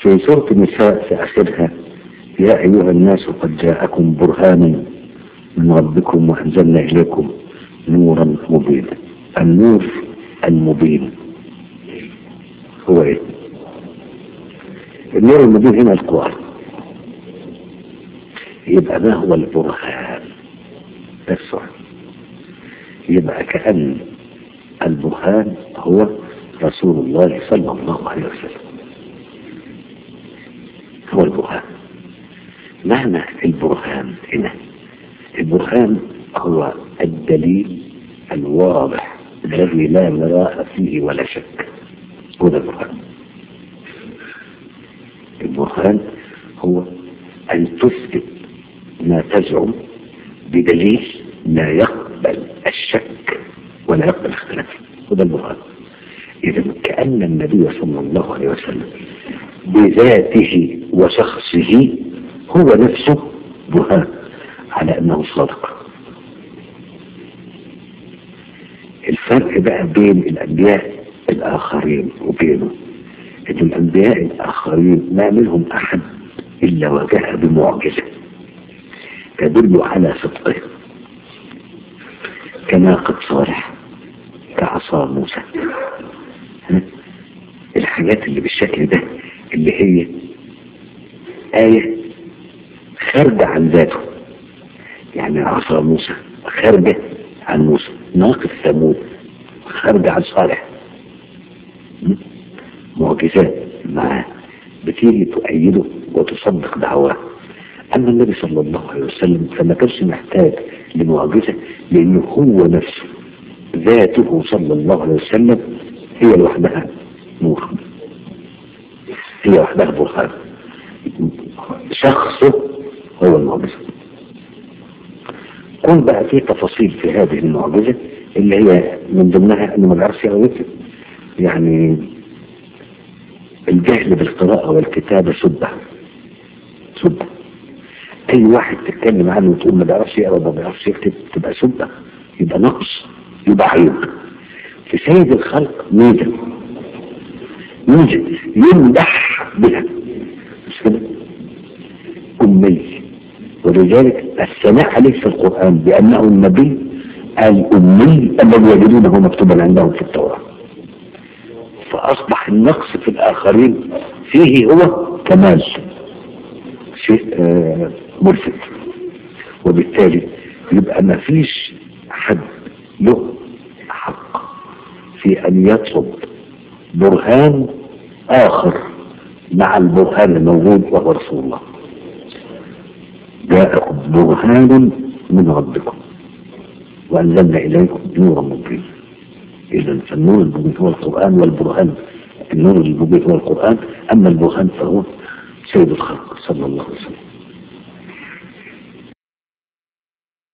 في سورة النساء في آخرها يا أيها الناس قد جاءكم برهان من ربكم وأنزلنا إليكم نورا مبينا النور المبين هو إيه؟ النور المبين هنا القرآن يبقى ما هو البرهان ده السؤال يبقى كأن البرهان هو رسول الله صلى الله عليه وسلم هو البرهان معنى البرهان هنا البرهان هو الدليل الواضح الذي لا مراء فيه ولا شك هو ده البرهان البرهان هو أن تثبت ما تزعم بدليل لا يقبل الشك ولا يقبل الاختلاف هو ده البرهان إذا كأن النبي صلى الله عليه وسلم بذاته وشخصه هو نفسه برهان على أنه صادق الفرق بقى بين الأنبياء الآخرين وبينه إن الأنبياء الآخرين ما منهم أحد إلا وجاء بمعجزة تدل على صدقه كناقة صالح كعصا موسى الحاجات اللي بالشكل ده اللي هي آية خارجة عن ذاته يعني عصا موسى خارجة عن موسى ناقة ثمود خارجة عن صالح معجزات معاه بتيجي تؤيده وتصدق دعواه أما النبي صلى الله عليه وسلم فما كانش محتاج لمعجزة لأنه هو نفسه ذاته صلى الله عليه وسلم هي لوحدها نور هي وحدها برهان شخصه هو المعجزة كون بقى في تفاصيل في هذه المعجزة اللي هي من ضمنها انه ما بيعرفش يقرا ويكتب يعني الجهل بالقراءة والكتابة سبة سبة اي واحد تتكلم عنه وتقول ما بيعرفش يقرا وما بيعرفش يكتب تبقى سبة يبقى نقص يبقى عيب في سيد الخلق ميزة ميزة يمدح بها مش كده أمي ولذلك الثناء عليه في القرآن بأنه النبي الأمي الذي يجدونه مكتوبا عندهم في التوراة فأصبح النقص في الآخرين فيه هو كمال شيء آه ملفت وبالتالي يبقى ما فيش حد له حق في أن يطلب برهان آخر مع البرهان الموجود وهو رسول الله جاءكم برهان من ربكم وأنزلنا إليكم نورا مبينا إذا فالنور المبين هو القرآن والبرهان النور المبين هو القرآن أما البرهان فهو سيد الخلق صلى الله عليه وسلم